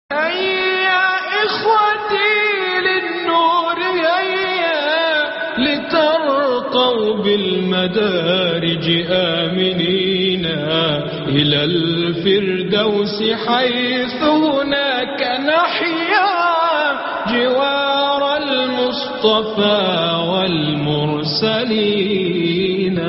هيا إخوتي للنور هيا لترقوا بالمدارج آمنين إلى الفردوس حيث هناك نحيا جوار المصطفى والمرسلين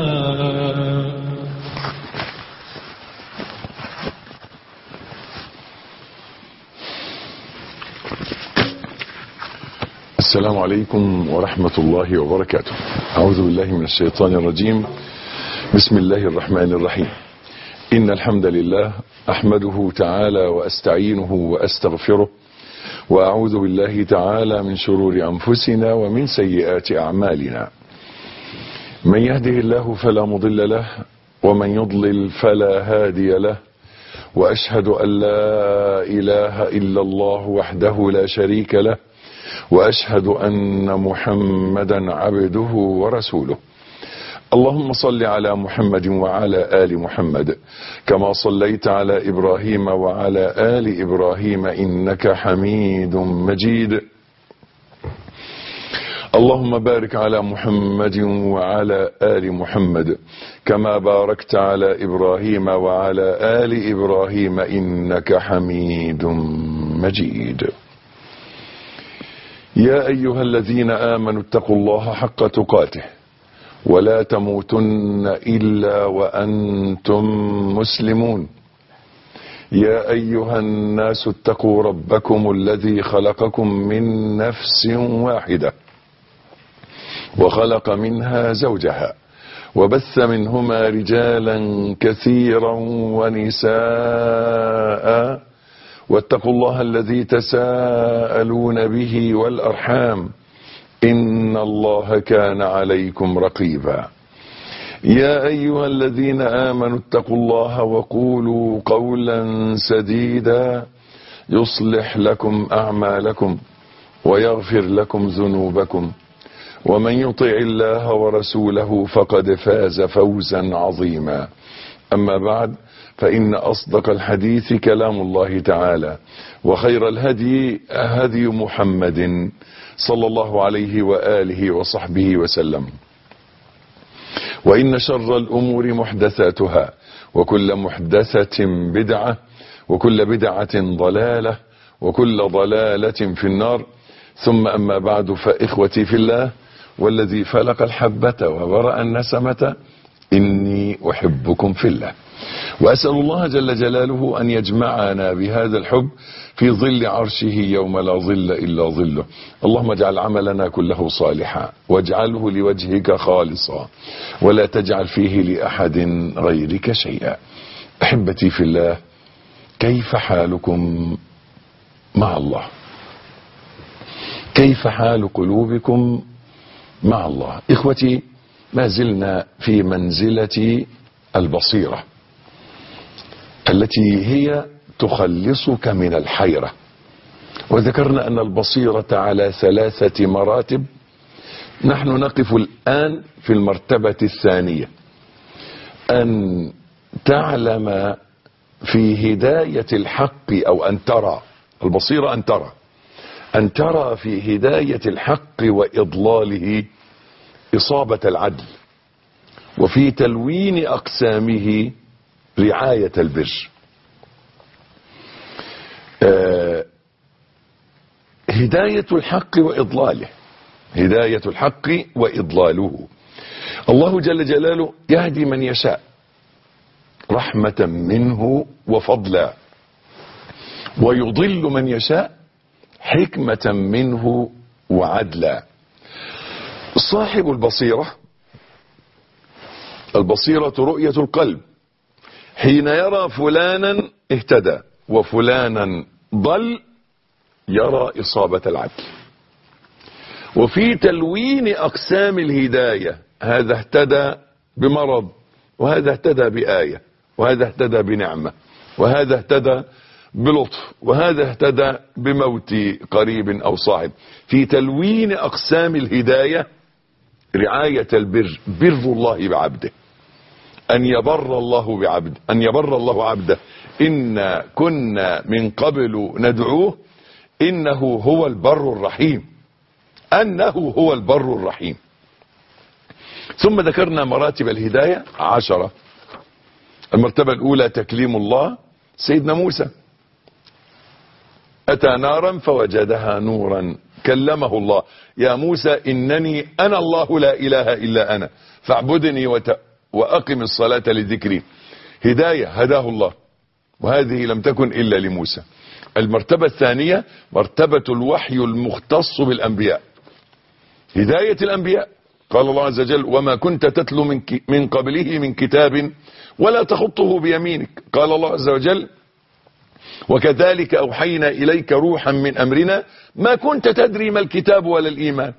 السلام عليكم ورحمة الله وبركاته أعوذ بالله من الشيطان الرجيم بسم الله الرحمن الرحيم إن الحمد لله أحمده تعالى وأستعينه وأستغفره وأعوذ بالله تعالى من شرور أنفسنا ومن سيئات أعمالنا من يهده الله فلا مضل له ومن يضلل فلا هادي له وأشهد أن لا إله إلا الله وحده لا شريك له واشهد ان محمدا عبده ورسوله اللهم صل على محمد وعلى ال محمد كما صليت على ابراهيم وعلى ال ابراهيم انك حميد مجيد اللهم بارك على محمد وعلى ال محمد كما باركت على ابراهيم وعلى ال ابراهيم انك حميد مجيد يا أيها الذين آمنوا اتقوا الله حق تقاته ولا تموتن إلا وأنتم مسلمون يا أيها الناس اتقوا ربكم الذي خلقكم من نفس واحدة وخلق منها زوجها وبث منهما رجالا كثيرا ونساء واتقوا الله الذي تساءلون به والأرحام إن الله كان عليكم رقيبا يا أيها الذين آمنوا اتقوا الله وقولوا قولا سديدا يصلح لكم أعمالكم ويغفر لكم ذنوبكم ومن يطع الله ورسوله فقد فاز فوزا عظيما أما بعد فإن أصدق الحديث كلام الله تعالى وخير الهدي هدي محمد صلى الله عليه وآله وصحبه وسلم وإن شر الأمور محدثاتها وكل محدثة بدعة وكل بدعة ضلالة وكل ضلالة في النار ثم أما بعد فإخوتي في الله والذي فلق الحبة وبرأ النسمة إني أحبكم في الله وأسأل الله جل جلاله أن يجمعنا بهذا الحب في ظل عرشه يوم لا ظل إلا ظله اللهم اجعل عملنا كله صالحا واجعله لوجهك خالصا ولا تجعل فيه لأحد غيرك شيئا أحبتي في الله كيف حالكم مع الله كيف حال قلوبكم مع الله إخوتي ما زلنا في منزلة البصيرة التي هي تخلصك من الحيرة وذكرنا أن البصيرة على ثلاثة مراتب نحن نقف الآن في المرتبة الثانية أن تعلم في هداية الحق أو أن ترى البصيرة أن ترى أن ترى في هداية الحق وإضلاله إصابة العدل وفي تلوين أقسامه رعاية البر آه هداية الحق وإضلاله هداية الحق وإضلاله الله جل جلاله يهدي من يشاء رحمة منه وفضلا ويضل من يشاء حكمة منه وعدلا صاحب البصيرة البصيرة رؤية القلب حين يرى فلانا اهتدى وفلانا ضل يرى إصابة العدل وفي تلوين أقسام الهداية هذا اهتدى بمرض وهذا اهتدى بآية وهذا اهتدى بنعمة وهذا اهتدى بلطف وهذا اهتدى بموت قريب أو صاحب في تلوين أقسام الهداية رعاية البر بر الله بعبده أن يبر الله بعبد أن يبر الله عبده إن كنا من قبل ندعوه إنه هو البر الرحيم أنه هو البر الرحيم ثم ذكرنا مراتب الهداية عشرة المرتبة الأولى تكليم الله سيدنا موسى أتى نارا فوجدها نورا كلمه الله يا موسى إنني أنا الله لا إله إلا أنا فاعبدني وت... وأقم الصلاة لذكري هداية هداه الله وهذه لم تكن إلا لموسى المرتبة الثانية مرتبة الوحي المختص بالأنبياء هداية الأنبياء قال الله عز وجل وما كنت تتلو من, ك... من قبله من كتاب ولا تخطه بيمينك قال الله عز وجل وكذلك أوحينا إليك روحا من أمرنا ما كنت تدري ما الكتاب ولا الإيمان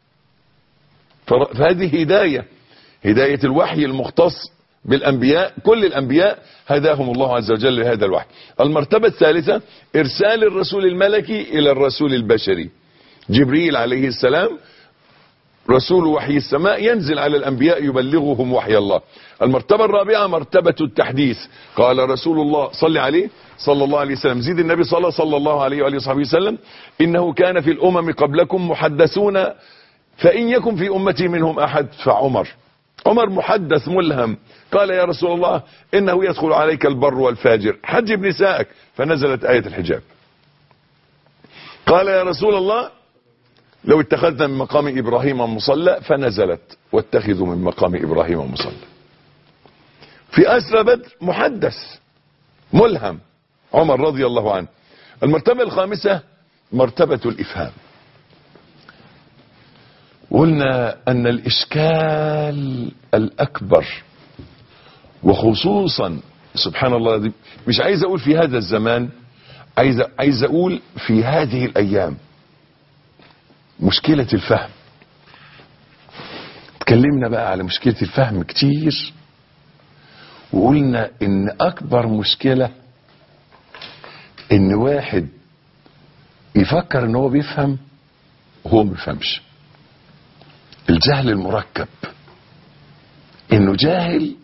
فهذه هداية هداية الوحي المختص بالأنبياء كل الأنبياء هداهم الله عز وجل لهذا الوحي المرتبة الثالثة إرسال الرسول الملكي إلى الرسول البشري جبريل عليه السلام رسول وحي السماء ينزل على الأنبياء يبلغهم وحي الله المرتبة الرابعة مرتبة التحديث قال رسول الله صلى عليه صلى الله عليه وسلم زيد النبي صلى, صلى الله عليه وآله وصحبه وسلم إنه كان في الأمم قبلكم محدثون فإن يكن في أمتي منهم أحد فعمر عمر محدث ملهم قال يا رسول الله إنه يدخل عليك البر والفاجر حجب نسائك فنزلت آية الحجاب قال يا رسول الله لو اتخذنا من مقام إبراهيم مصلى فنزلت واتخذوا من مقام إبراهيم مصلى في أسرى بدر محدث ملهم عمر رضي الله عنه المرتبة الخامسة مرتبة الإفهام قلنا أن الإشكال الأكبر وخصوصا سبحان الله دي مش عايز أقول في هذا الزمان عايز عايز أقول في هذه الأيام مشكلة الفهم اتكلمنا بقى على مشكلة الفهم كتير وقلنا ان اكبر مشكلة ان واحد يفكر ان هو بيفهم وهو ما بيفهمش الجهل المركب انه جاهل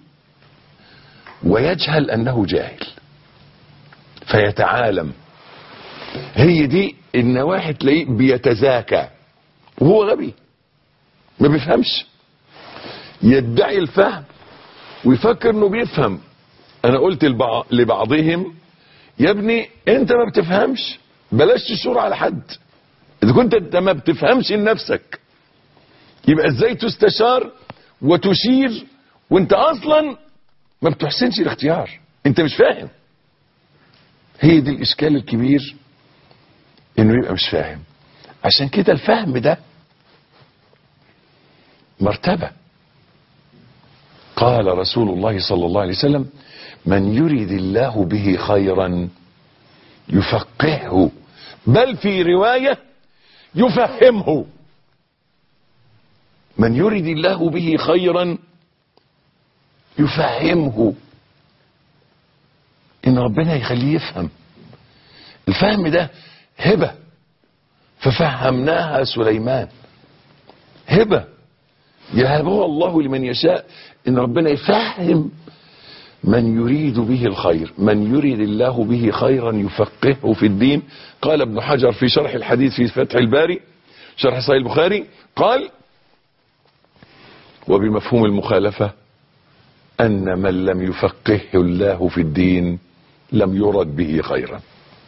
ويجهل انه جاهل فيتعالم هي دي ان واحد تلاقيه بيتزاكى وهو غبي ما بيفهمش يدعي الفهم ويفكر انه بيفهم انا قلت لبع... لبعضهم يا ابني انت ما بتفهمش بلاش تشور على حد اذا كنت انت ما بتفهمش لنفسك يبقى ازاي تستشار وتشير وانت اصلا ما بتحسنش الاختيار انت مش فاهم هي دي الاشكال الكبير انه يبقى مش فاهم عشان كده الفهم ده مرتبة قال رسول الله صلى الله عليه وسلم من يريد الله به خيرا يفقهه بل في رواية يفهمه من يريد الله به خيرا يفهمه ان ربنا يخليه يفهم الفهم ده هبة ففهمناها سليمان هبة يهبها الله لمن يشاء ان ربنا يفهم من يريد به الخير من يريد الله به خيرا يفقهه في الدين قال ابن حجر في شرح الحديث في فتح الباري شرح صحيح البخاري قال وبمفهوم المخالفة أن من لم يفقهه الله في الدين لم يرد به خيرا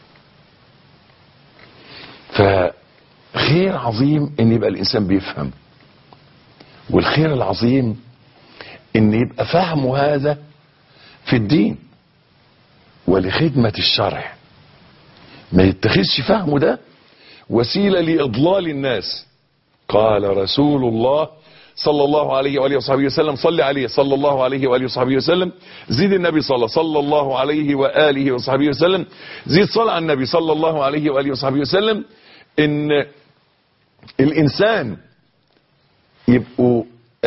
فخير عظيم ان يبقى الانسان بيفهم والخير العظيم ان يبقى فهمه هذا في الدين ولخدمة الشرع ما يتخذش فهمه ده وسيلة لإضلال الناس قال رسول الله صلى الله عليه وآله وصحبه وسلم صلى عليه صلى الله عليه وآله وصحبه وسلم زيد النبي صلى صلى الله عليه وآله وصحبه وسلم زيد صلى على النبي صلى الله عليه وآله وصحبه وسلم ان الانسان يبقوا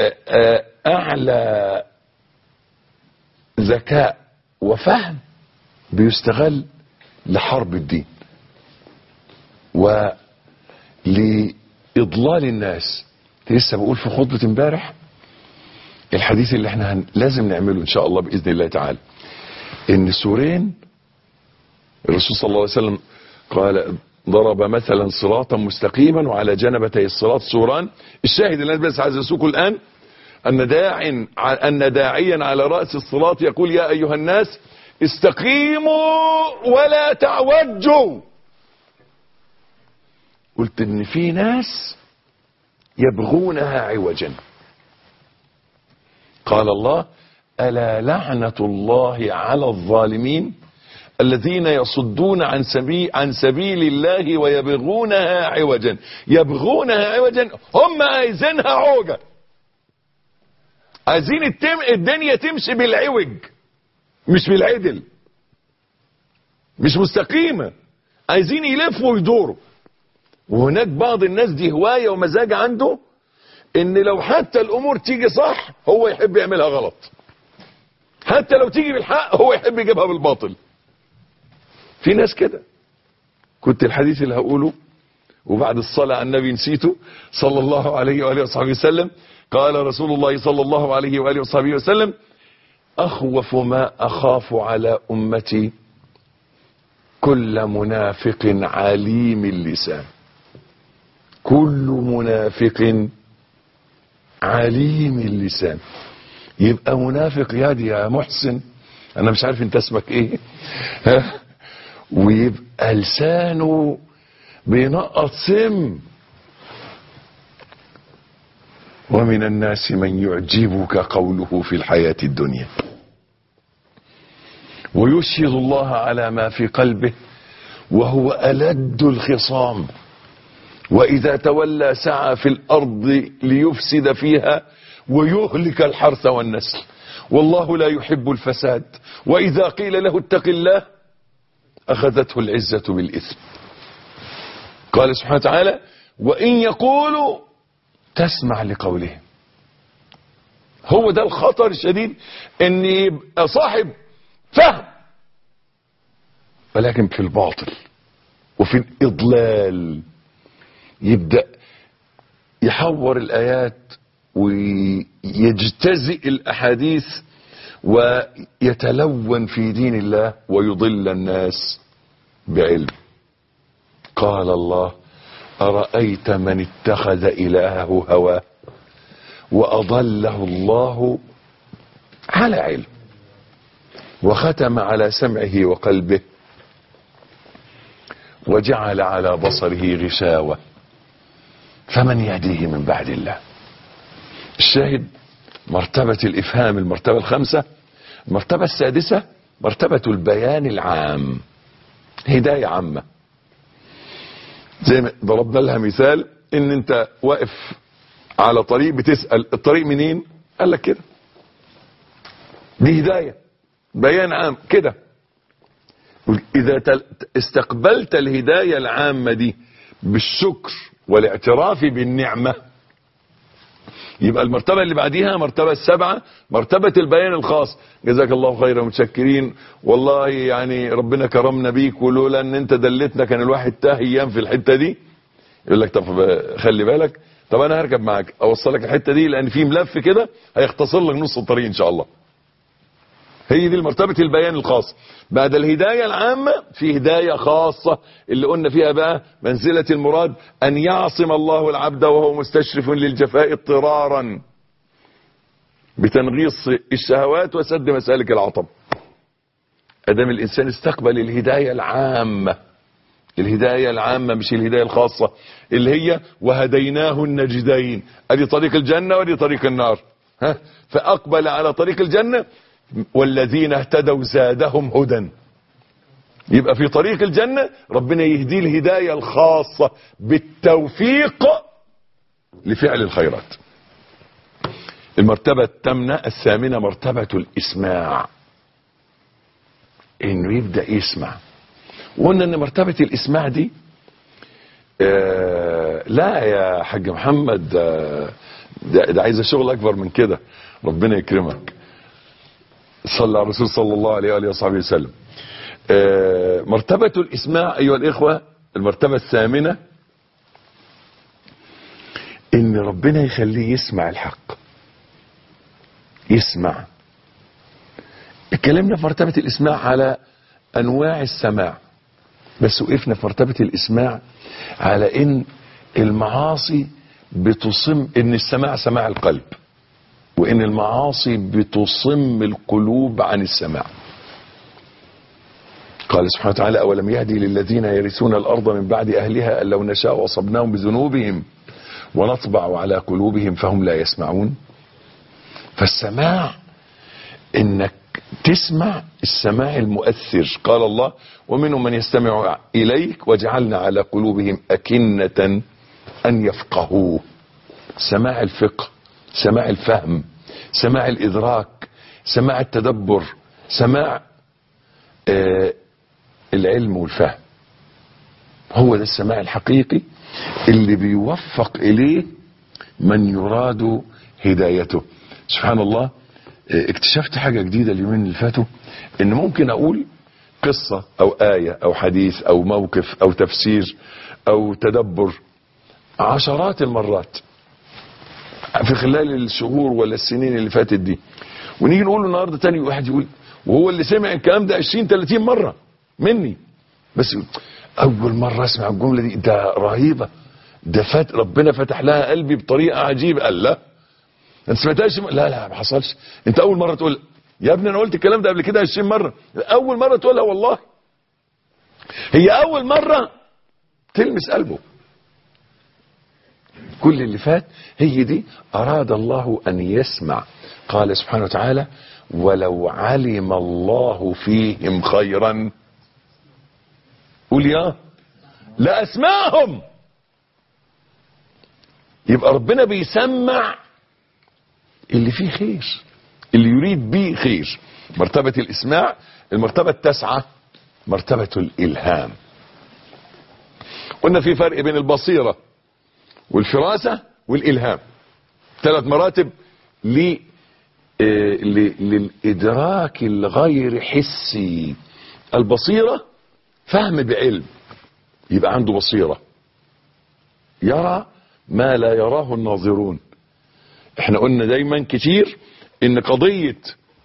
اعلى ذكاء وفهم بيستغل لحرب الدين ولإضلال الناس لسه بقول في خطبة امبارح الحديث اللي احنا هن... لازم نعمله ان شاء الله باذن الله تعالى ان سورين الرسول صلى الله عليه وسلم قال ضرب مثلا صراطا مستقيما وعلى جنبتي الصراط سوران الشاهد اللي انا بس عايز اسوقه الان ان داع ان داعيا على راس الصراط يقول يا ايها الناس استقيموا ولا تعوجوا قلت ان في ناس يبغونها عوجا قال الله الا لعنه الله على الظالمين الذين يصدون عن سبيل عن سبيل الله ويبغونها عوجا يبغونها عوجا هم عايزينها عوجا عايزين التم الدنيا تمشي بالعوج مش بالعدل مش مستقيمة عايزين يلفوا ويدوروا وهناك بعض الناس دي هواية ومزاج عنده ان لو حتى الامور تيجي صح هو يحب يعملها غلط حتى لو تيجي بالحق هو يحب يجيبها بالباطل في ناس كده كنت الحديث اللي هقوله وبعد الصلاة على النبي نسيته صلى الله عليه وآله وصحبه وسلم قال رسول الله صلى الله عليه وآله وصحبه وسلم أخوف ما أخاف على أمتي كل منافق عليم اللسان كل منافق عليم اللسان يبقى منافق يادي يا محسن انا مش عارف انت اسمك ايه ها ويبقى لسانه بينقط سم ومن الناس من يعجبك قوله في الحياة الدنيا ويشهد الله على ما في قلبه وهو ألد الخصام وإذا تولى سعى في الأرض ليفسد فيها ويهلك الحرث والنسل والله لا يحب الفساد وإذا قيل له اتق الله أخذته العزة بالإثم قال سبحانه وتعالى وإن يقولوا تسمع لقولهم هو ده الخطر الشديد ان يبقى صاحب فهم ولكن في الباطل وفي الإضلال يبدأ يحور الآيات ويجتزئ الأحاديث ويتلون في دين الله ويضل الناس بعلم قال الله أرأيت من اتخذ إلهه هواه وأضله الله على علم وختم على سمعه وقلبه وجعل على بصره غشاوة فمن يهديه من بعد الله الشاهد مرتبة الإفهام المرتبة الخامسة المرتبة السادسة مرتبة البيان العام هداية عامة زي ما ضربنا لها مثال ان انت واقف على طريق بتسأل الطريق منين قال لك كده دي هداية بيان عام كده اذا استقبلت الهداية العامة دي بالشكر والاعتراف بالنعمة يبقى المرتبة اللي بعديها مرتبة السبعة مرتبة البيان الخاص جزاك الله خيرا متشكرين والله يعني ربنا كرمنا بيك ولولا ان انت دلتنا كان الواحد تاه ايام في الحتة دي يقول لك طب خلي بالك طب انا هركب معاك اوصلك الحتة دي لان في ملف كده هيختصر لك نص الطريق ان شاء الله هي دي مرتبة البيان الخاص بعد الهداية العامة في هداية خاصة اللي قلنا فيها بقى منزلة المراد أن يعصم الله العبد وهو مستشرف للجفاء اضطرارا بتنغيص الشهوات وسد مسالك العطب أدام الإنسان استقبل الهداية العامة الهداية العامة مش الهداية الخاصة اللي هي وهديناه النجدين ادي طريق الجنة وادي طريق النار ها فأقبل على طريق الجنة والذين اهتدوا زادهم هدى يبقى في طريق الجنة ربنا يهدي الهداية الخاصة بالتوفيق لفعل الخيرات المرتبة الثامنة الثامنة مرتبة الإسماع إنه يبدأ يسمع وقلنا إن مرتبة الإسماع دي آه لا يا حاج محمد آه ده, ده عايزة شغل أكبر من كده ربنا يكرمك صلى على الرسول صلى الله عليه وآله وصحبه وسلم آه مرتبة الإسماع أيها الإخوة المرتبة الثامنة إن ربنا يخليه يسمع الحق يسمع اتكلمنا في مرتبة الاسماع على انواع السماع بس وقفنا في مرتبة الاسماع على ان المعاصي بتصم ان السماع سماع القلب وان المعاصي بتصم القلوب عن السماع قال سبحانه وتعالى اولم يهدي للذين يرثون الارض من بعد اهلها ان لو نشاء اصبناهم بذنوبهم ونطبع على قلوبهم فهم لا يسمعون فالسماع انك تسمع السماع المؤثر قال الله ومنهم من يستمع اليك وجعلنا على قلوبهم اكنه ان يفقهوه سماع الفقه سماع الفهم سماع الادراك سماع التدبر سماع آه العلم والفهم هو ده السماع الحقيقي اللي بيوفق اليه من يراد هدايته سبحان الله اه اكتشفت حاجة جديدة اليومين اللي فاتوا ان ممكن اقول قصة او آية او حديث او موقف او تفسير او تدبر عشرات المرات في خلال الشهور ولا السنين اللي فاتت دي ونيجي نقول النهارده تاني واحد يقول وهو اللي سمع الكلام ده 20 30 مرة مني بس اول مرة اسمع الجملة دي ده رهيبة ده فات ربنا فتح لها قلبي بطريقة عجيبة قال لا انت سمعتهاش لا لا ما حصلش انت اول مرة تقول يا ابني انا قلت الكلام ده قبل كده 20 مرة اول مرة تقولها والله هي اول مرة تلمس قلبه كل اللي فات هي دي اراد الله ان يسمع قال سبحانه وتعالى ولو علم الله فيهم خيرا قول يا لا اسمعهم يبقى ربنا بيسمع اللي فيه خير اللي يريد به خير مرتبة الاسماع المرتبة التاسعة مرتبة الالهام قلنا في فرق بين البصيرة والفراسة والالهام ثلاث مراتب ل للادراك الغير حسي البصيرة فهم بعلم يبقى عنده بصيرة يرى ما لا يراه الناظرون احنا قلنا دايما كتير ان قضية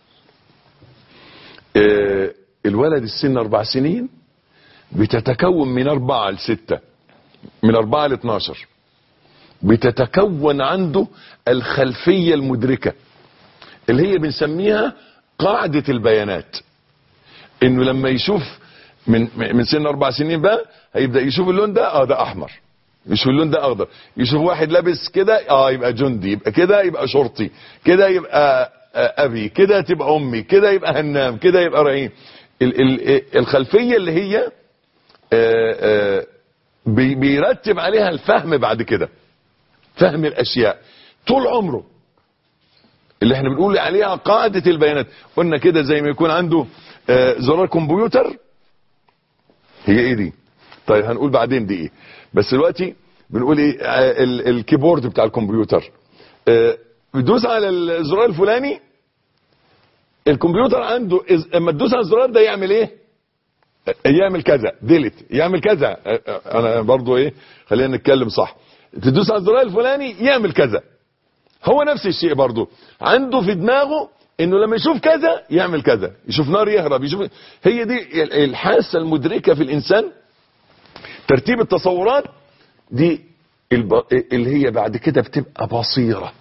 اه الولد السن اربع سنين بتتكون من اربعة لستة من اربعة لاتناشر بتتكون عنده الخلفية المدركة اللي هي بنسميها قاعدة البيانات انه لما يشوف من من سن اربع سنين بقى هيبدا يشوف اللون ده اه ده احمر يشوف اللون ده اخضر يشوف واحد لابس كده اه يبقى جندي يبقى كده يبقى شرطي كده يبقى آه ابي كده تبقى امي كده يبقى هنام كده يبقى رهين ال ال الخلفيه اللي هي آه آه بي بيرتب عليها الفهم بعد كده فهم الاشياء طول عمره اللي احنا بنقول عليها قاعده البيانات قلنا كده زي ما يكون عنده زرار كمبيوتر هي ايه دي طيب هنقول بعدين دي ايه بس دلوقتي بنقول ايه الكيبورد بتاع الكمبيوتر اه بتدوس على الزرار الفلاني الكمبيوتر عنده اما تدوس على الزرار ده يعمل ايه يعمل كذا ديليت يعمل كذا انا برضو ايه خلينا نتكلم صح تدوس على الزرار الفلاني يعمل كذا هو نفس الشيء برضو عنده في دماغه انه لما يشوف كذا يعمل كذا يشوف نار يهرب يشوف هي دي الحاسه المدركه في الانسان ترتيب التصورات دي الب... اللي هي بعد كده بتبقى بصيره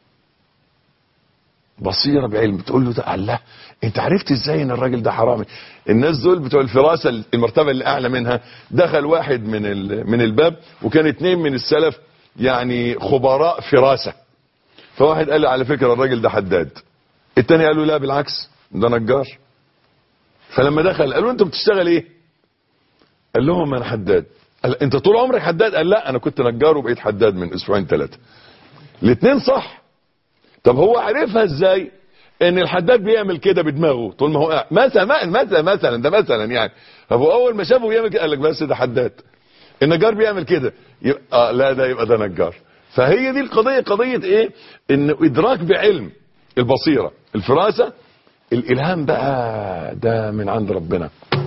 بصيره بعلم تقول له ده الله انت عرفت ازاي ان الراجل ده حرامي الناس دول بتوع الفراسه المرتبه اللي اعلى منها دخل واحد من ال... من الباب وكان اتنين من السلف يعني خبراء فراسه فواحد قال له على فكره الراجل ده حداد التاني قال له لا بالعكس ده نجار فلما دخل قالوا انت بتشتغل ايه قال لهم انا حداد قال انت طول عمرك حداد قال لا انا كنت نجار وبقيت حداد من اسبوعين ثلاثه الاثنين صح طب هو عرفها ازاي ان الحداد بيعمل كده بدماغه طول ما هو قاعد مثلا مثلا مثلا ده مثلا يعني فهو اول ما شافه بيعمل كده قال لك بس ده حداد النجار بيعمل كده يبقى آه لا ده يبقى ده نجار فهي دي القضيه قضيه ايه ان ادراك بعلم البصيره الفراسه الالهام بقى ده من عند ربنا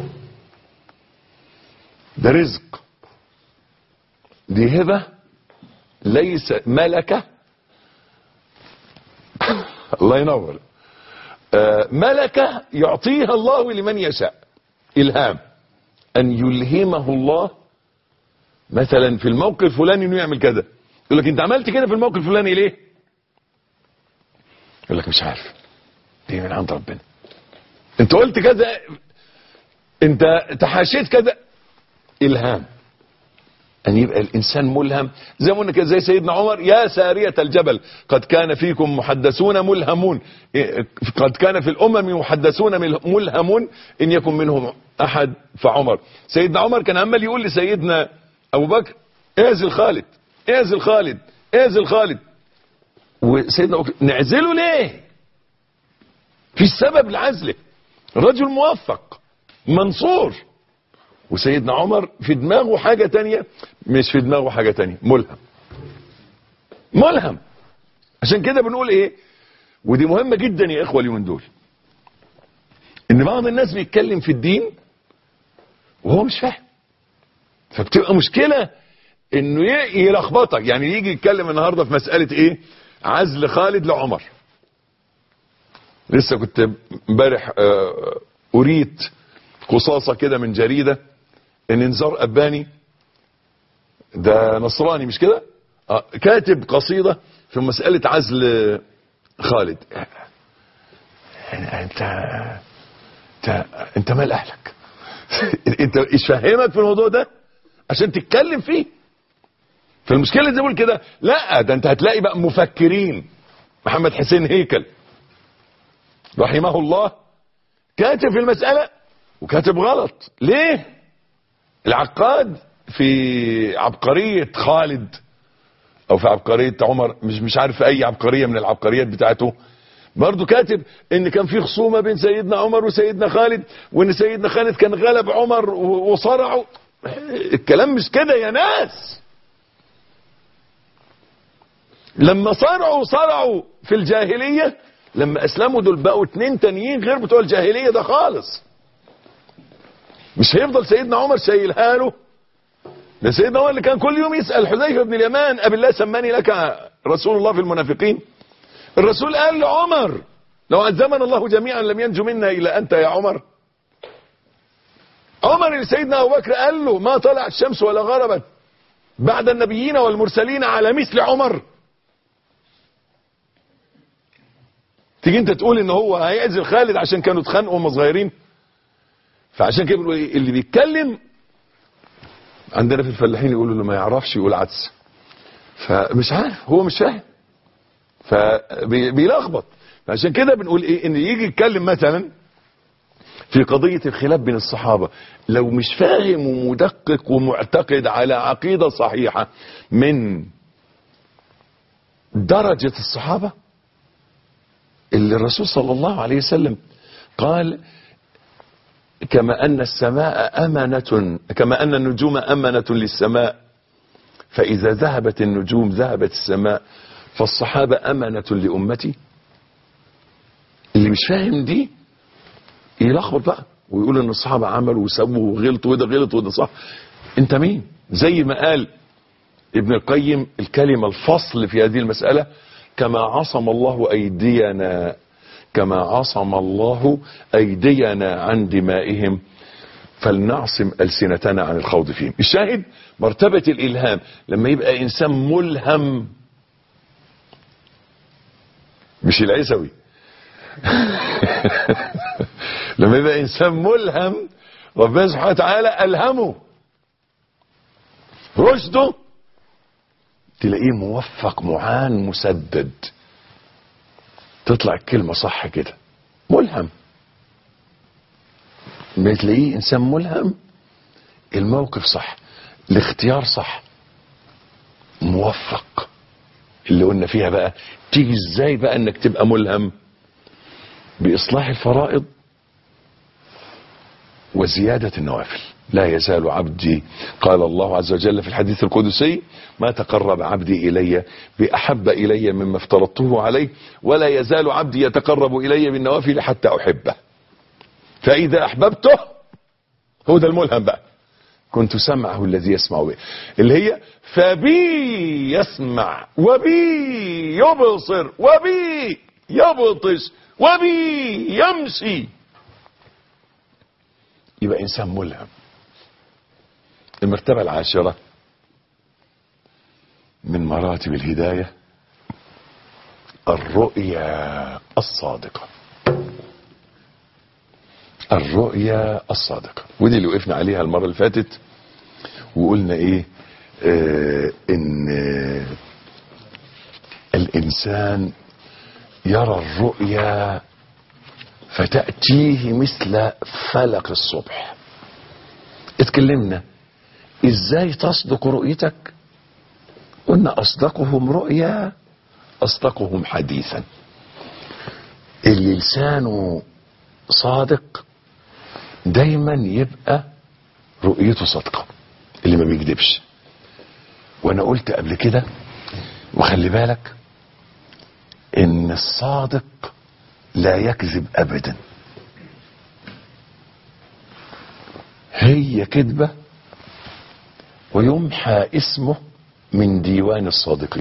ده رزق دي هبه ليس ملكه الله ينور آه، ملكة يعطيها الله لمن يشاء إلهام أن يلهمه الله مثلا في الموقف الفلاني انه يعمل كذا يقول لك انت عملت كده في الموقف الفلاني ليه يقول لك مش عارف دي من عند ربنا انت قلت كذا انت تحاشيت كذا الهام ان يبقى الانسان ملهم زي ما قلنا كده زي سيدنا عمر يا سارية الجبل قد كان فيكم محدثون ملهمون إيه، قد كان في الامم محدثون مل- ملهمون ان يكن منهم احد فعمر سيدنا عمر كان عمال يقول لسيدنا ابو بكر اعزل خالد اعزل خالد اعزل خالد وسيدنا أبو بكر نعزله ليه في سبب لعزله رجل موفق منصور وسيدنا عمر في دماغه حاجة تانية مش في دماغه حاجة تانية ملهم ملهم عشان كده بنقول ايه ودي مهمة جدا يا اخوة اليومين دول ان بعض الناس بيتكلم في الدين وهو مش فاهم فبتبقى مشكلة انه ي- يلخبطك يعني يجي يتكلم النهاردة في مسألة ايه عزل خالد لعمر لسه كنت امبارح آه، اريت قصاصة كده من جريدة ان انذار اباني ده نصراني مش كده آه، كاتب قصيدة في مسألة عزل خالد انت انت انت مال اهلك انت ايش فهمك في الموضوع ده عشان تتكلم فيه فالمشكله زي ما بقول كده لا ده انت هتلاقي بقى مفكرين محمد حسين هيكل رحمه الله كاتب في المسألة وكاتب غلط ليه العقاد في عبقرية خالد او في عبقرية عمر مش مش عارف اي عبقرية من العبقريات بتاعته برضه كاتب ان كان في خصومة بين سيدنا عمر وسيدنا خالد وان سيدنا خالد كان غلب عمر و- وصرعه الكلام مش كده يا ناس لما صرعوا صرعوا في الجاهلية لما اسلموا دول بقوا اتنين تانيين غير بتوع الجاهلية ده خالص مش هيفضل سيدنا عمر شايلها له ده سيدنا عمر اللي كان كل يوم يسأل حذيفة بن اليمان أبي الله سماني لك رسول الله في المنافقين الرسول قال لعمر لو عزمنا الله جميعا لم ينجو منا إلا أنت يا عمر عمر اللي سيدنا أبو بكر قال له ما طلع الشمس ولا غربت بعد النبيين والمرسلين على مثل عمر تيجي انت تقول ان هو هيعزل خالد عشان كانوا اتخانقوا وهم صغيرين فعشان كده بنقول ايه اللي بيتكلم عندنا في الفلاحين يقولوا اللي ما يعرفش يقول عدس فمش عارف هو مش فاهم فبيلخبط فعشان كده بنقول ايه ان يجي يتكلم مثلا في قضية الخلاف بين الصحابة لو مش فاهم ومدقق ومعتقد على عقيدة صحيحة من درجة الصحابة اللي الرسول صلى الله عليه وسلم قال كما أن السماء أمنة كما أن النجوم أمنة للسماء فإذا ذهبت النجوم ذهبت السماء فالصحابة أمنة لأمتي اللي مش فاهم دي يلخبط بقى ويقول ان الصحابة عملوا وسووا وغلطوا وده غلط وده صح انت مين زي ما قال ابن القيم الكلمة الفصل في هذه المسألة كما عصم الله أيدينا كما عصم الله أيدينا عن دمائهم فلنعصم ألسنتنا عن الخوض فيهم الشاهد مرتبة الإلهام لما يبقى إنسان ملهم مش العيسوي لما يبقى إنسان ملهم ربنا سبحانه وتعالى ألهمه رشده تلاقيه موفق معان مسدد تطلع الكلمة صح كده ملهم ما تلاقيه انسان ملهم الموقف صح الاختيار صح موفق اللي قلنا فيها بقى تيجي ازاي بقى انك تبقى ملهم باصلاح الفرائض وزيادة النوافل لا يزال عبدي قال الله عز وجل في الحديث القدسي ما تقرب عبدي إلي بأحب إلي مما افترضته عليه ولا يزال عبدي يتقرب إلي بالنوافل حتى أحبه فإذا أحببته هو ده الملهم بقى كنت سمعه الذي يسمع به اللي هي فبي يسمع وبي يبصر وبي يبطش وبي يمشي يبقى انسان ملهم المرتبة العاشرة من مراتب الهداية الرؤيا الصادقة الرؤيا الصادقة ودي اللي وقفنا عليها المرة اللي فاتت وقلنا ايه آه ان آه الانسان يرى الرؤيا فتأتيه مثل فلق الصبح اتكلمنا ازاي تصدق رؤيتك قلنا اصدقهم رؤيا اصدقهم حديثا اللي لسانه صادق دايما يبقى رؤيته صادقه اللي ما بيكذبش وانا قلت قبل كده وخلي بالك ان الصادق لا يكذب ابدا هي كذبه ويمحى اسمه من ديوان الصادقين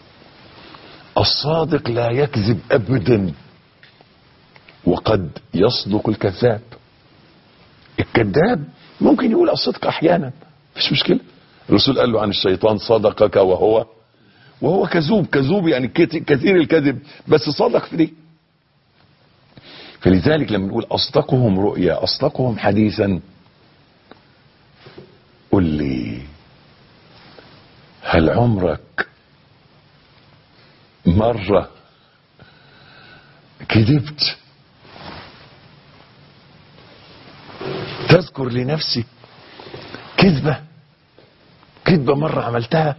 الصادق لا يكذب ابدا وقد يصدق الكذاب الكذاب ممكن يقول الصدق احيانا مفيش مشكله الرسول قال له عن الشيطان صدقك وهو وهو كذوب كذوب يعني كثير الكذب بس صدق في دي فلذلك لما نقول اصدقهم رؤيا اصدقهم حديثا قل لي هل عمرك مرة كذبت تذكر لنفسك كذبة كذبة مرة عملتها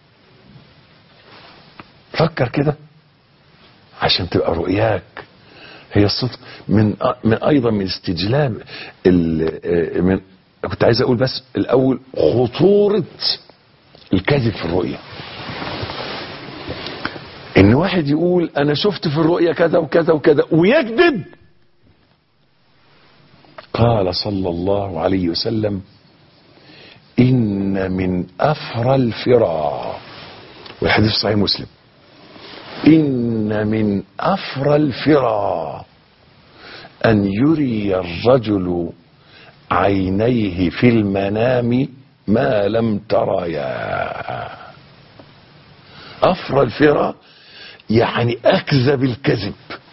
فكر كده عشان تبقى رؤياك هي الصدق من من ايضا من استجلاب من كنت عايز اقول بس الاول خطوره الكذب في الرؤيه ان واحد يقول انا شفت في الرؤيه كذا وكذا وكذا ويكذب قال صلى الله عليه وسلم ان من افرى الفرا والحديث صحيح مسلم ان من افرى الفرا ان يري الرجل عينيه في المنام ما لم تريا افرى الفرا يعني اكذب الكذب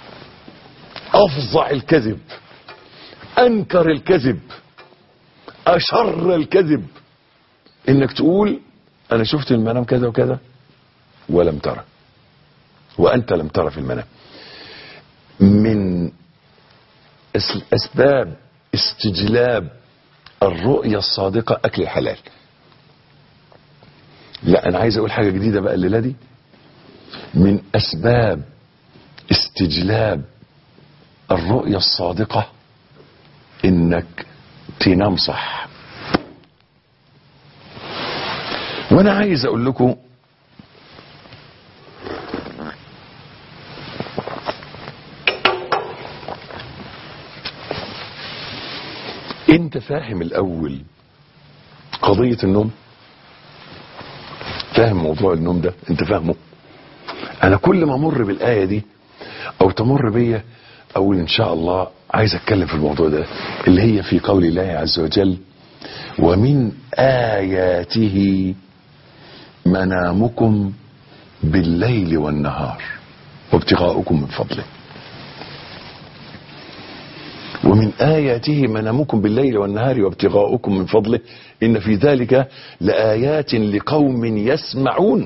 افظع الكذب انكر الكذب اشر الكذب انك تقول انا شفت المنام كذا وكذا ولم ترى وانت لم ترى في المنام من اسباب استجلاب الرؤية الصادقة اكل الحلال لا انا عايز اقول حاجة جديدة بقى الليلة دي من اسباب استجلاب الرؤية الصادقة انك تنام صح وانا عايز اقول لكم انت فاهم الاول قضية النوم فاهم موضوع النوم ده انت فاهمه انا كل ما امر بالايه دي او تمر بيا اقول ان شاء الله عايز اتكلم في الموضوع ده اللي هي في قول الله عز وجل ومن اياته منامكم بالليل والنهار وابتغاؤكم من فضله ومن آياته منامكم بالليل والنهار وابتغاؤكم من فضله إن في ذلك لآيات لقوم يسمعون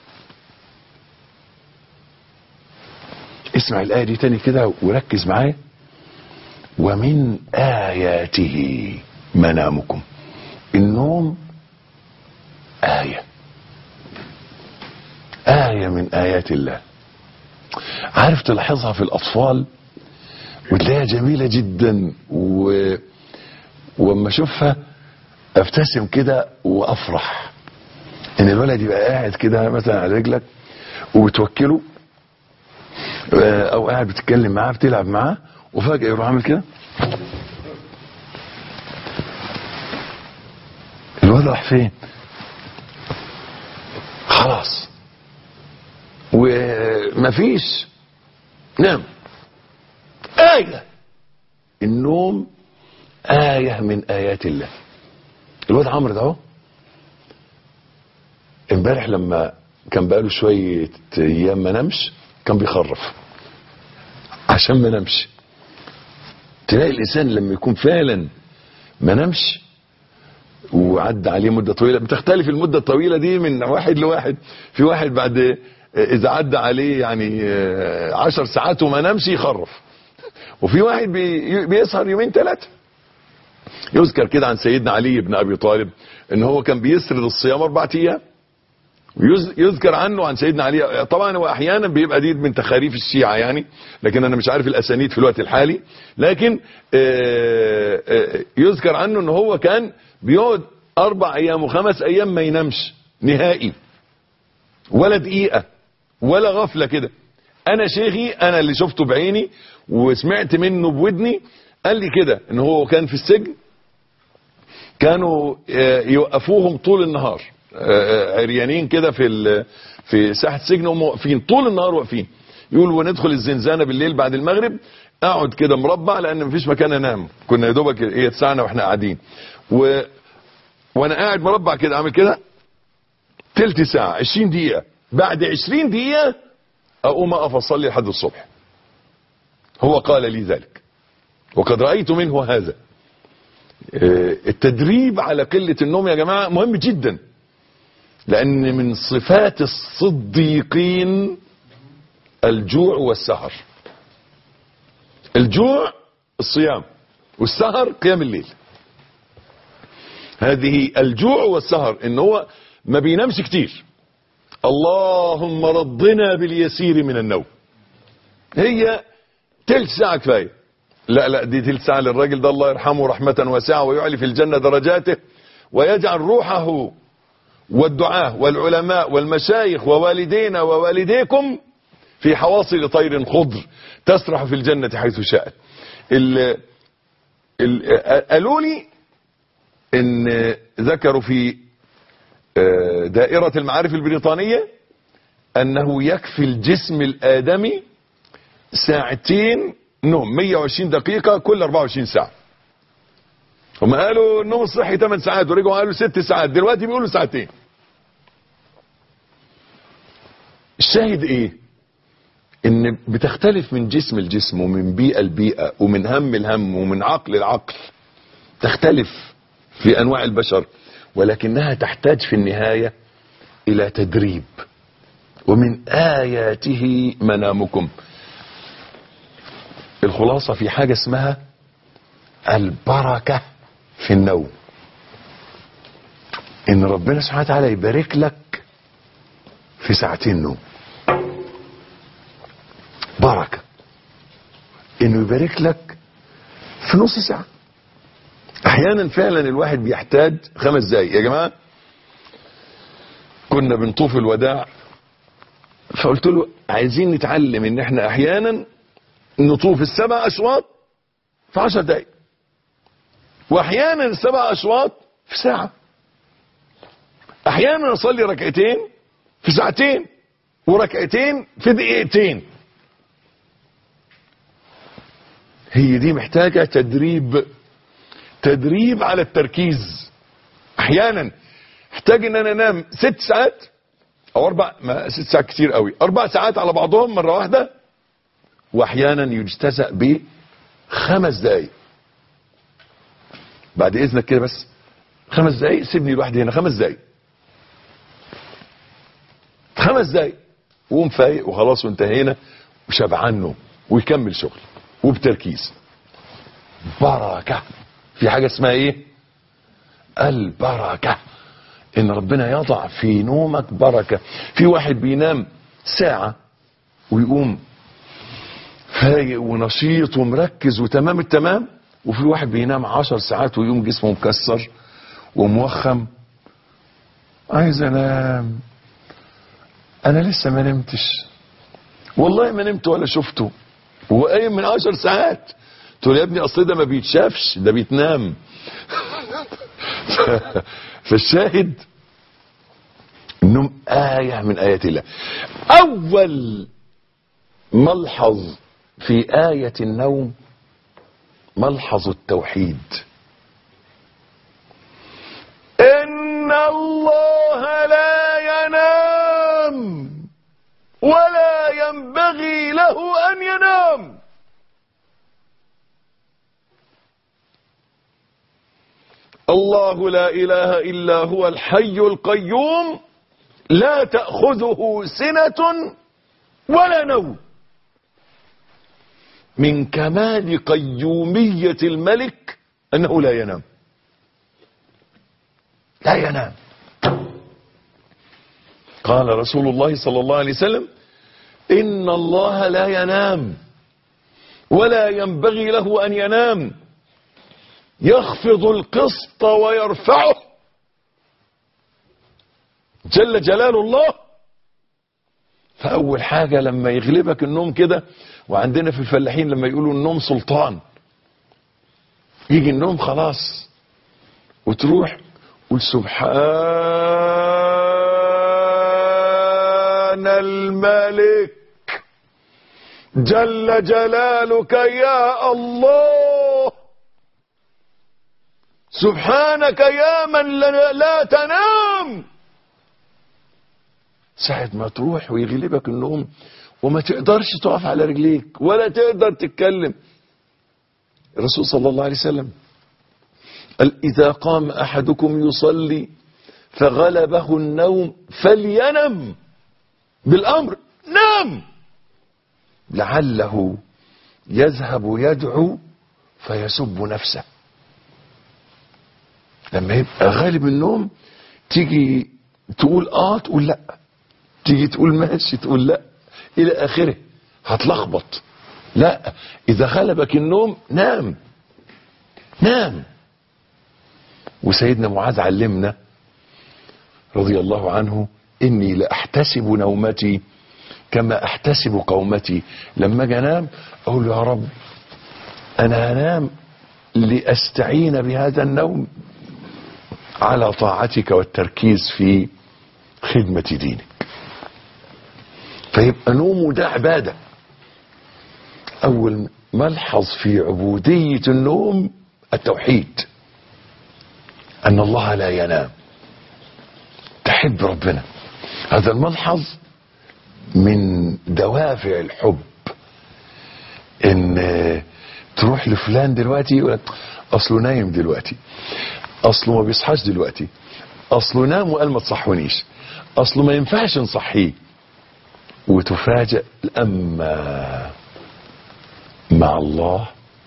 اسمع الآية دي تاني كده وركز معايا ومن آياته منامكم النوم آية آية من آيات الله عارف تلاحظها في الأطفال وتلاقيها جميلة جدا و... واما اشوفها ابتسم كده وافرح ان الولد يبقى قاعد كده مثلا على رجلك وبتوكله او قاعد بتتكلم معاه بتلعب معاه وفجأة يروح عامل كده الولد راح فين خلاص ومفيش نام آية النوم آية من آيات الله الواد عمرو ده اهو امبارح لما كان بقاله شوية أيام ما نامش كان بيخرف عشان ما نامش تلاقي الإنسان لما يكون فعلا ما نامش وعدى عليه مدة طويلة بتختلف المدة الطويلة دي من واحد لواحد في واحد بعد إذا عدى عليه يعني عشر ساعات وما نامش يخرف وفي واحد بي بيسهر يومين ثلاثة يذكر كده عن سيدنا علي بن أبي طالب ان هو كان بيسرد الصيام أربعة أيام يذكر عنه عن سيدنا علي طبعا هو احيانا بيبقى دي من تخاريف الشيعة يعني لكن انا مش عارف الاسانيد في الوقت الحالي لكن يذكر عنه ان هو كان بيقعد اربع ايام وخمس ايام ما ينامش نهائي ولا دقيقة ولا غفلة كده انا شيخي انا اللي شفته بعيني وسمعت منه بودني قال لي كده ان هو كان في السجن كانوا يوقفوهم طول النهار عريانين كده في في ساحه السجن هم واقفين طول النهار واقفين يقول وندخل الزنزانه بالليل بعد المغرب اقعد كده مربع لان مفيش مكان انام كنا يا دوبك ايه تسعنا واحنا قاعدين و وانا قاعد مربع كده عامل كده تلت ساعه 20 دقيقه بعد 20 دقيقه اقوم اقف اصلي لحد الصبح هو قال لي ذلك وقد رايت منه هذا التدريب على قله النوم يا جماعه مهم جدا لأن من صفات الصديقين الجوع والسهر الجوع الصيام والسهر قيام الليل هذه الجوع والسهر ان هو ما بينامش كتير اللهم رضنا باليسير من النوم هي تلت ساعة كفاية لا لا دي تلت ساعة للراجل ده الله يرحمه رحمة واسعة ويعلي في الجنة درجاته ويجعل روحه والدعاة والعلماء والمشايخ ووالدينا ووالديكم في حواصل طير خضر تسرح في الجنة حيث شاءت ال ال قالوا لي ان ذكروا في دائرة المعارف البريطانية انه يكفي الجسم الادمي ساعتين نوم 120 دقيقة كل 24 ساعة هم قالوا النوم الصحي 8 ساعات ورجعوا قالوا 6 ساعات دلوقتي بيقولوا ساعتين الشاهد ايه ان بتختلف من جسم الجسم ومن بيئة لبيئة ومن هم الهم ومن عقل العقل تختلف في انواع البشر ولكنها تحتاج في النهاية الى تدريب ومن اياته منامكم الخلاصة في حاجة اسمها البركة في النوم ان ربنا سبحانه وتعالى يبارك لك في ساعتين نوم بركة انه يبارك لك في نص ساعة احيانا فعلا الواحد بيحتاج خمس دقايق يا جماعة كنا بنطوف الوداع فقلت له عايزين نتعلم ان احنا احيانا نطوف السبع اشواط في عشر دقايق واحيانا السبع اشواط في ساعة احيانا اصلي ركعتين في ساعتين وركعتين في دقيقتين هي دي محتاجة تدريب تدريب على التركيز احيانا احتاج ان انا انام ست ساعات او اربع ما ست ساعات كتير قوي اربع ساعات على بعضهم مرة واحدة واحيانا يجتزأ بخمس دقايق بعد اذنك كده بس خمس دقايق سيبني لوحدي هنا خمس دقايق خمس دقايق وقوم فايق وخلاص وانتهينا وشبعان نوم ويكمل شغل وبتركيز بركة في حاجة اسمها ايه البركة ان ربنا يضع في نومك بركة في واحد بينام ساعة ويقوم فايق ونشيط ومركز وتمام التمام وفي واحد بينام عشر ساعات ويقوم جسمه مكسر وموخم عايز انام انا لسه ما نمتش والله ما نمت ولا شفته هو قايم من عشر ساعات تقول يا ابني اصل ده ما بيتشافش ده بيتنام فالشاهد النوم آية من آيات الله أول ملحظ في آية النوم ملحظ التوحيد إن الله لا ينام ولا ينبغي له أن ينام الله لا إله إلا هو الحي القيوم لا تأخذه سنة ولا نوم من كمال قيومية الملك أنه لا ينام لا ينام قال رسول الله صلى الله عليه وسلم إن الله لا ينام ولا ينبغي له أن ينام يخفض القسط ويرفعه جل جلال الله فأول حاجة لما يغلبك النوم كده وعندنا في الفلاحين لما يقولوا النوم سلطان يجي النوم خلاص وتروح قول سبحان الملك جل جلالك يا الله سبحانك يا من لا, لا تنام ساعة ما تروح ويغلبك النوم وما تقدرش تقف على رجليك ولا تقدر تتكلم الرسول صلى الله عليه وسلم قال إذا قام أحدكم يصلي فغلبه النوم فلينم بالأمر نام لعله يذهب يدعو فيسب نفسه لما يبقى غالب النوم تيجي تقول اه تقول لا تيجي تقول ماشي تقول لا الى اخره هتلخبط لا اذا غلبك النوم نام نام وسيدنا معاذ علمنا رضي الله عنه اني لاحتسب نومتي كما احتسب قومتي لما اجي انام اقول يا رب انا هنام لاستعين بهذا النوم على طاعتك والتركيز في خدمة دينك فيبقى نومه ده عبادة أول ملحظ في عبودية النوم التوحيد أن الله لا ينام تحب ربنا هذا الملحظ من دوافع الحب ان تروح لفلان دلوقتي يقول اصله نايم دلوقتي اصله ما بيصحاش دلوقتي اصله نام وقال ما تصحونيش اصله ما ينفعش نصحيه وتفاجأ اما مع الله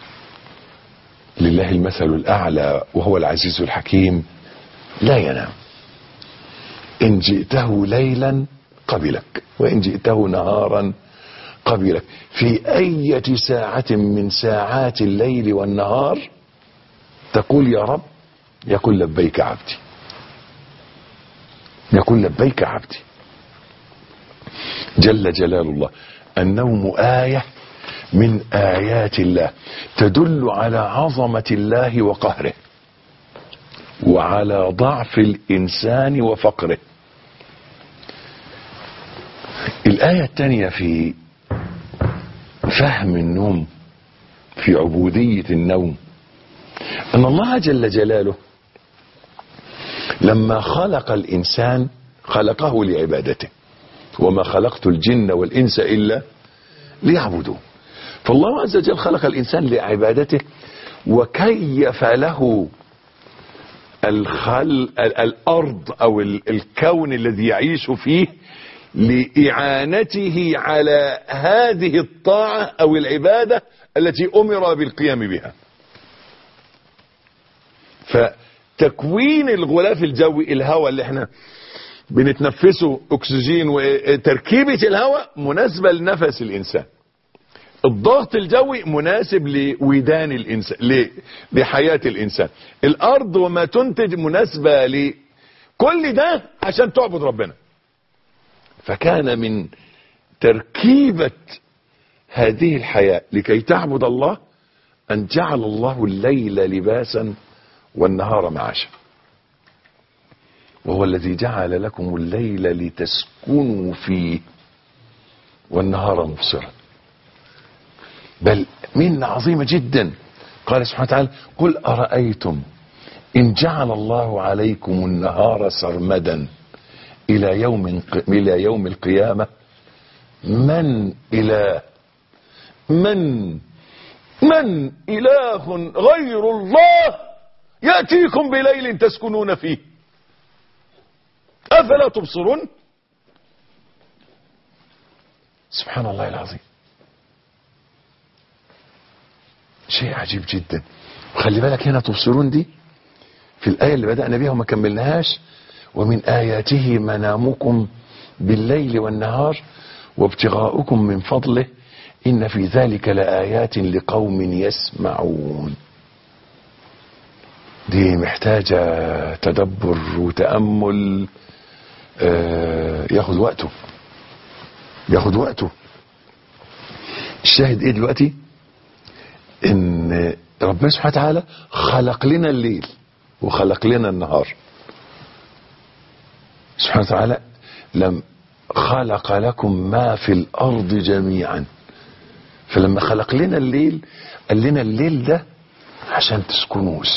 لله المثل الاعلى وهو العزيز الحكيم لا ينام ان جئته ليلا قبلك وان جئته نهارا قبلك في اية ساعة من ساعات الليل والنهار تقول يا رب يقول لبيك عبدي يقول لبيك عبدي جل جلال الله النوم آية من آيات الله تدل على عظمة الله وقهره وعلى ضعف الإنسان وفقره الآية الثانية في فهم النوم في عبودية النوم أن الله جل جلاله لما خلق الإنسان خلقه لعبادته وما خلقت الجن والإنس إلا ليعبدون فالله عز وجل خلق الإنسان لعبادته وكيف له الخل الأرض أو الكون الذي يعيش فيه لإعانته على هذه الطاعة أو العبادة التي أمر بالقيام بها فتكوين الغلاف الجوي الهواء اللي احنا بنتنفسه اكسجين وتركيبة الهواء مناسبة لنفس الانسان الضغط الجوي مناسب لودان الانسان لحياة الانسان الارض وما تنتج مناسبة لكل ده عشان تعبد ربنا فكان من تركيبة هذه الحياة لكي تعبد الله ان جعل الله الليل لباسا والنهار معاشا وهو الذي جعل لكم الليل لتسكنوا فيه والنهار مبصرا بل منة عظيمة جدا قال سبحانه وتعالى قل أرأيتم إن جعل الله عليكم النهار سرمدا إلى يوم إلى يوم القيامة من إله من من إله غير الله يأتيكم بليل تسكنون فيه أفلا تبصرون سبحان الله العظيم شيء عجيب جدا وخلي بالك هنا تبصرون دي في الآية اللي بدأنا بيها وما كملناهاش ومن آياته منامكم بالليل والنهار وابتغاؤكم من فضله إن في ذلك لآيات لقوم يسمعون دي محتاجة تدبر وتأمل آه ياخد وقته ياخد وقته الشاهد ايه دلوقتي ان ربنا سبحانه وتعالى خلق لنا الليل وخلق لنا النهار سبحانه وتعالى لم خلق لكم ما في الارض جميعا فلما خلق لنا الليل قال لنا الليل ده عشان تسكنوش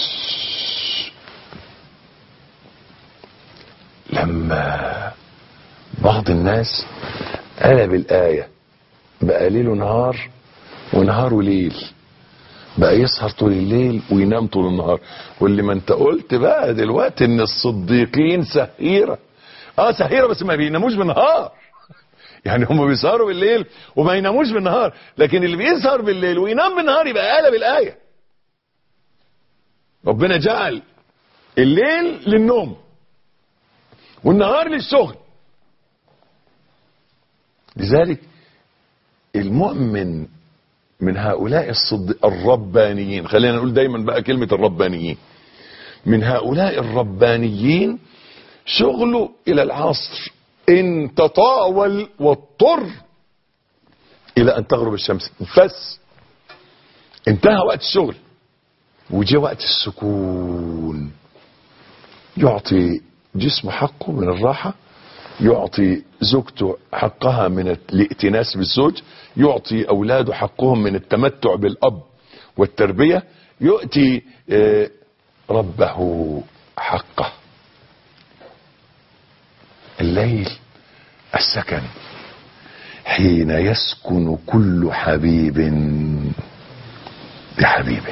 لما بعض الناس قلب الآية بقى ليل ونهار ونهار وليل بقى يسهر طول الليل وينام طول النهار واللي ما انت قلت بقى دلوقتي ان الصديقين سهيرة اه سهيرة بس ما بيناموش بالنهار يعني هم بيسهروا بالليل وما يناموش بالنهار لكن اللي بيسهر بالليل وينام بالنهار يبقى قلب الآية ربنا جعل الليل للنوم والنهار للشغل لذلك المؤمن من هؤلاء الصد... الربانيين خلينا نقول دايما بقى كلمة الربانيين من هؤلاء الربانيين شغله إلى العصر إن تطاول واضطر إلى أن تغرب الشمس بس انتهى وقت الشغل وجاء وقت السكون يعطي جسمه حقه من الراحة يعطي زوجته حقها من الائتناس بالزوج يعطي أولاده حقهم من التمتع بالأب والتربية يؤتي ربه حقه الليل السكن حين يسكن كل حبيب بحبيبه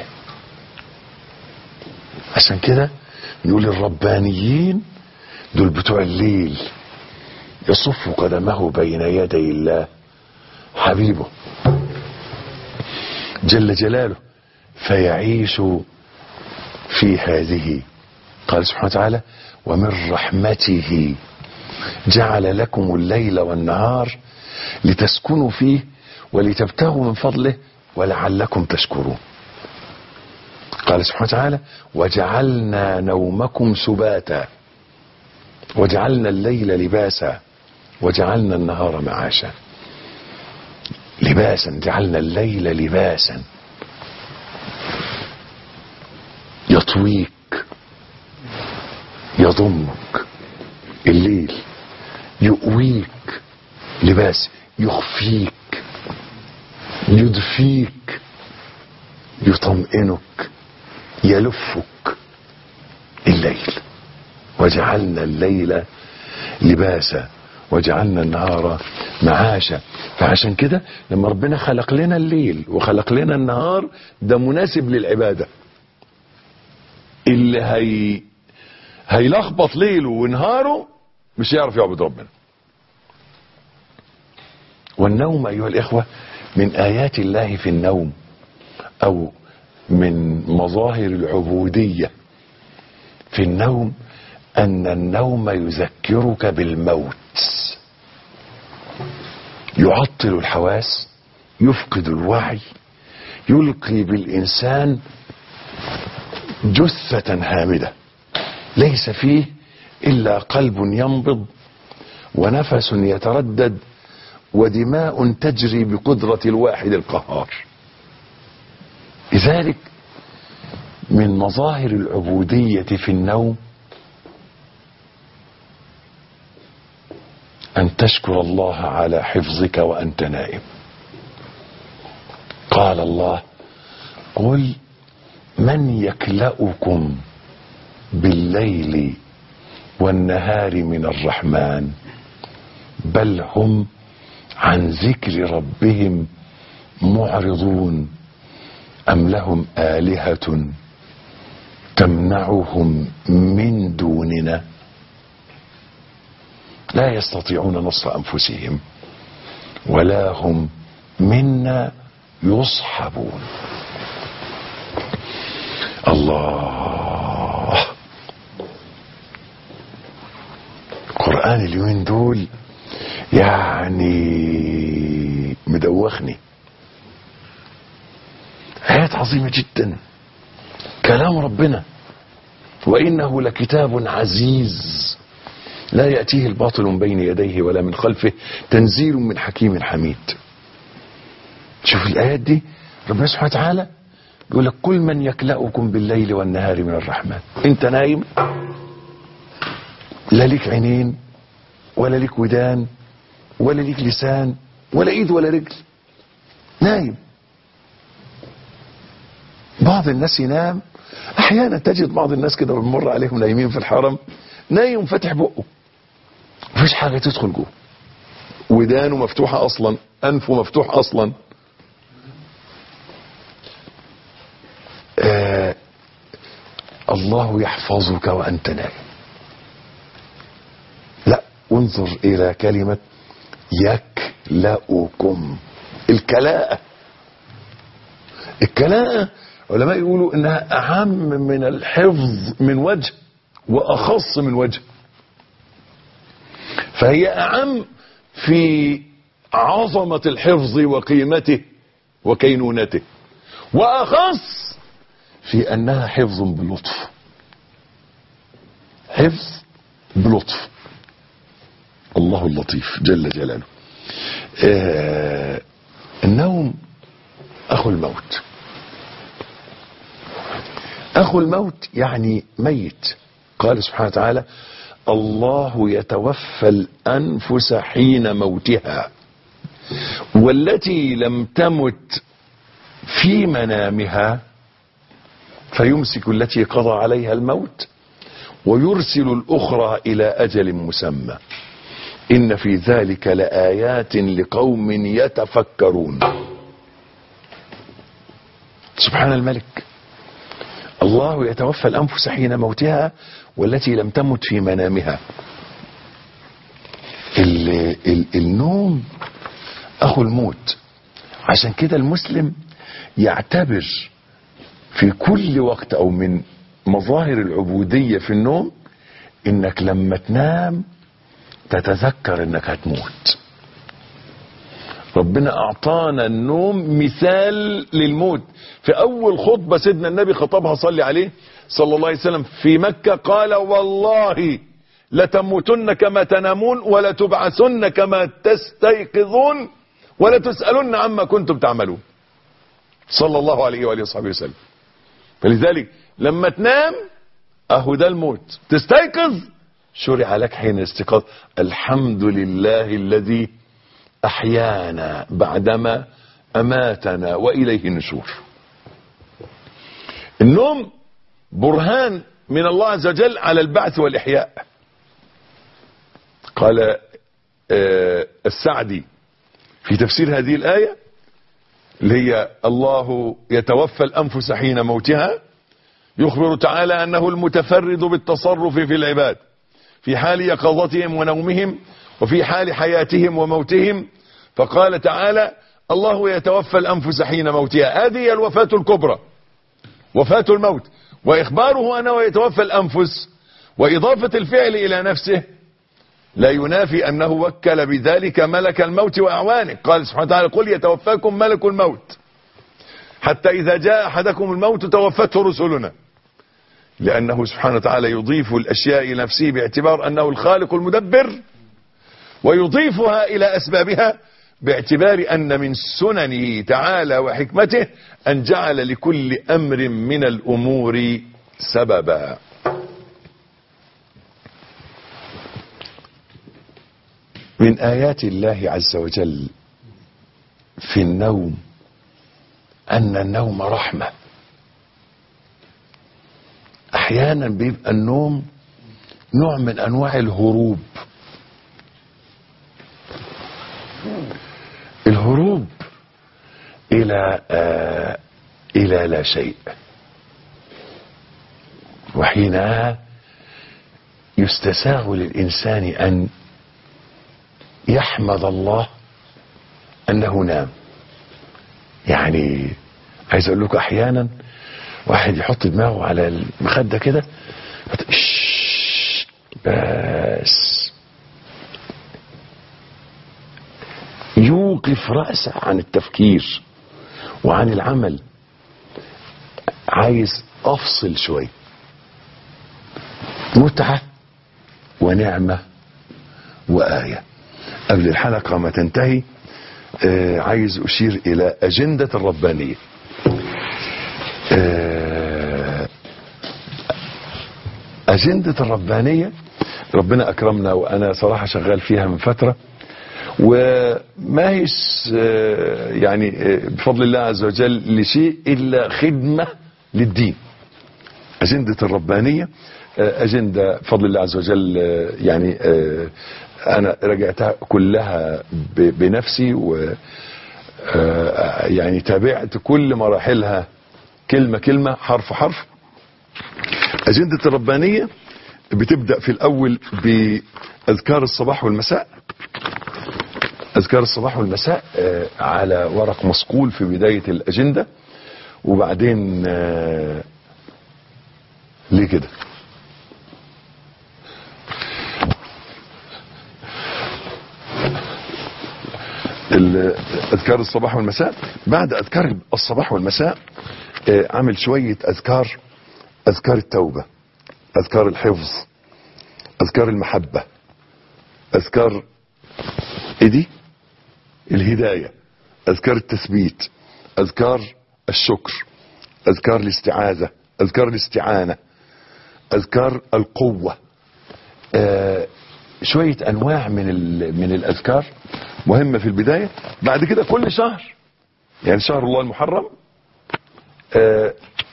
عشان كده نقول الربانيين دول بتوع الليل يصف قدمه بين يدي الله حبيبه جل جلاله فيعيش في هذه قال سبحانه وتعالى ومن رحمته جعل لكم الليل والنهار لتسكنوا فيه ولتبتغوا من فضله ولعلكم تشكرون قال سبحانه وتعالى وجعلنا نومكم سباتا وجعلنا الليل لباسا وجعلنا النهار معاشا لباسا جعلنا الليل لباسا يطويك يضمك الليل يؤويك لباس يخفيك يدفيك يطمئنك يلفك الليل وجعلنا الليل لباسا وجعلنا النهار معاشا فعشان كده لما ربنا خلق لنا الليل وخلق لنا النهار ده مناسب للعبادة اللي هي هيلخبط ليله ونهاره مش يعرف يعبد ربنا والنوم أيها الإخوة من آيات الله في النوم أو من مظاهر العبودية في النوم أن النوم يذكرك بالموت يعطل الحواس يفقد الوعي يلقي بالإنسان جثة هامدة ليس فيه إلا قلب ينبض ونفس يتردد ودماء تجري بقدرة الواحد القهار لذلك من مظاهر العبودية في النوم أن تشكر الله على حفظك وأنت نائم قال الله قل من يكلأكم بالليل والنهار من الرحمن بل هم عن ذكر ربهم معرضون أم لهم آلهة تمنعهم من دوننا لا يستطيعون نصر أنفسهم ولا هم منا يصحبون الله القرآن اليومين دول يعني مدوخني آيات عظيمة جدا كلام ربنا وإنه لكتاب عزيز لا يأتيه الباطل من بين يديه ولا من خلفه تنزيل من حكيم حميد شوف الآيات دي ربنا سبحانه وتعالى يقول لك كل من يكلأكم بالليل والنهار من الرحمن انت نايم لا ليك عينين ولا ليك ودان ولا ليك لسان ولا ايد ولا رجل نايم بعض الناس ينام احيانا تجد بعض الناس كده بنمر عليهم نايمين في الحرم نايم فاتح بقه مفيش حاجه تدخل جوه ودانه مفتوحه اصلا انفه مفتوح اصلا آه الله يحفظك وانت نايم لا انظر الى كلمه يكلأكم الكلاءة الكلاءة علماء يقولوا انها اعم من الحفظ من وجه واخص من وجه فهي اعم في عظمة الحفظ وقيمته وكينونته واخص في انها حفظ بلطف حفظ بلطف الله اللطيف جل جلاله آه النوم اخو الموت اخو الموت يعني ميت قال سبحانه وتعالى الله يتوفى الانفس حين موتها والتي لم تمت في منامها فيمسك التي قضى عليها الموت ويرسل الاخرى الى اجل مسمى ان في ذلك لايات لقوم يتفكرون سبحان الملك الله يتوفى الانفس حين موتها والتي لم تمت في منامها ال ال النوم اخو الموت عشان كده المسلم يعتبر في كل وقت او من مظاهر العبودية في النوم انك لما تنام تتذكر انك هتموت ربنا اعطانا النوم مثال للموت في اول خطبة سيدنا النبي خطبها صلي عليه صلى الله عليه وسلم في مكة قال والله لتموتن كما تنامون ولا تبعثن كما تستيقظون ولا تسألن عما كنتم تعملون صلى الله عليه وآله وصحبه وسلم فلذلك لما تنام اهو ده الموت تستيقظ شرع لك حين الاستيقاظ الحمد لله الذي احيانا بعدما اماتنا واليه النشور النوم برهان من الله عز وجل على البعث والاحياء قال آه السعدي في تفسير هذه الايه اللي هي الله يتوفى الانفس حين موتها يخبر تعالى انه المتفرد بالتصرف في العباد في حال يقظتهم ونومهم وفي حال حياتهم وموتهم فقال تعالى الله يتوفى الانفس حين موتها هذه هي الوفاة الكبرى وفاة الموت واخباره انه يتوفى الانفس واضافة الفعل الى نفسه لا ينافي انه وكل بذلك ملك الموت واعوانه قال سبحانه وتعالى قل يتوفاكم ملك الموت حتى اذا جاء احدكم الموت توفته رسلنا لانه سبحانه وتعالى يضيف الاشياء الى نفسه باعتبار انه الخالق المدبر ويضيفها الى اسبابها باعتبار ان من سننه تعالى وحكمته ان جعل لكل امر من الامور سببا من ايات الله عز وجل في النوم أن النوم رحمة أحيانا بيبقى النوم نوع من أنواع الهروب الهروب إلى آه إلى لا شيء وحينها يستساغ للإنسان أن يحمد الله أنه نام يعني عايز أقول لكم أحيانا واحد يحط دماغه على المخدة كده فت- شش، بس يوقف رأسه عن التفكير وعن العمل عايز أفصل شوي متعة ونعمة وآية قبل الحلقة ما تنتهي آه عايز أشير إلى أجندة الربانية آه أجندة الربانية ربنا أكرمنا وأنا صراحة شغال فيها من فترة وما هيش آه، يعني آه، بفضل الله عز وجل لشيء إلا خدمة للدين أجندة الربانية آه، أجندة بفضل الله عز وجل آه، يعني آه، أنا رجعتها كلها ب- بنفسي و آه، يعني تابعت كل مراحلها كلمة كلمة حرف حرف أجندة الربانية بتبدأ في الأول بأذكار الصباح والمساء أذكار الصباح والمساء آه، على ورق مصقول في بداية الأجندة وبعدين آه، ليه كده ال- أذكار الصباح والمساء بعد أذكار الصباح والمساء آه، عامل شوية أذكار أذكار التوبة أذكار الحفظ أذكار المحبة أذكار إيه دي الهداية أذكار التثبيت أذكار الشكر أذكار الاستعاذة أذكار الاستعانة أذكار القوة آه شوية أنواع من ال- من الأذكار مهمة في البداية بعد كده كل شهر يعني شهر الله المحرم آه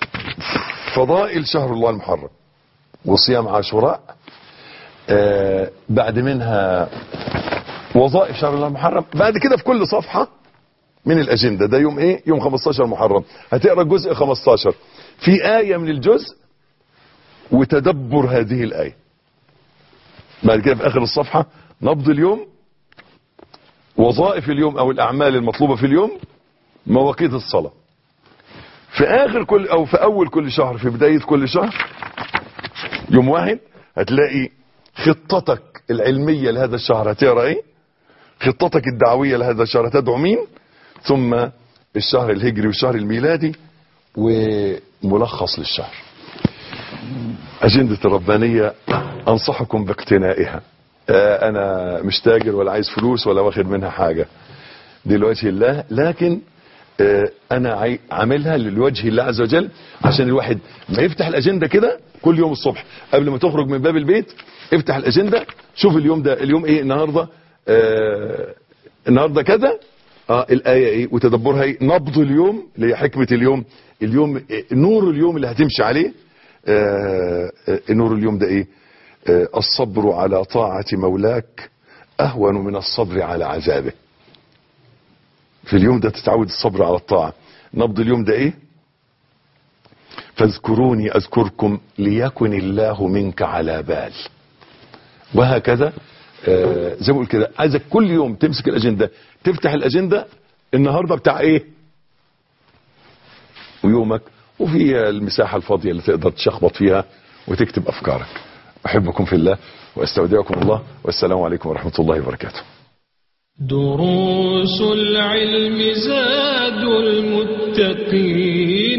فضائل شهر الله المحرم وصيام عاشوراء آه بعد منها وظائف شهر الله المحرم بعد كده في كل صفحة من الأجندة ده يوم إيه يوم 15 محرم هتقرأ جزء 15 في آية من الجزء وتدبر هذه الآية بعد كده في آخر الصفحة نبض اليوم وظائف اليوم أو الأعمال المطلوبة في اليوم مواقيت الصلاة في آخر كل أو في أول كل شهر في بداية كل شهر يوم واحد هتلاقي خطتك العلمية لهذا الشهر هتقرا ايه خطتك الدعوية لهذا الشهر هتدعو مين ثم الشهر الهجري والشهر الميلادي وملخص للشهر أجندة الربانية أنصحكم باقتنائها آه، أنا مش تاجر ولا عايز فلوس ولا واخد منها حاجة دي لوجه الله لكن آه، أنا عاي- عاملها للوجه الله عز وجل عشان الواحد ما يفتح الأجندة كده كل يوم الصبح قبل ما تخرج من باب البيت افتح الأجندة شوف اليوم ده اليوم إيه النهاردة آه، النهاردة كذا اه الآية ايه وتدبرها ايه نبض اليوم اللي هي حكمة اليوم اليوم إيه؟ نور اليوم اللي هتمشي عليه آه آه نور اليوم ده ايه آه الصبر على طاعة مولاك اهون من الصبر على عذابه في اليوم ده تتعود الصبر على الطاعة نبض اليوم ده ايه فاذكروني اذكركم ليكن الله منك على بال وهكذا آه زي ما بقول كده عايزك كل يوم تمسك الاجنده تفتح الاجنده النهارده بتاع ايه ويومك وفي المساحه الفاضيه اللي تقدر تشخبط فيها وتكتب افكارك احبكم في الله واستودعكم الله والسلام عليكم ورحمه الله وبركاته دروس العلم زاد المتقين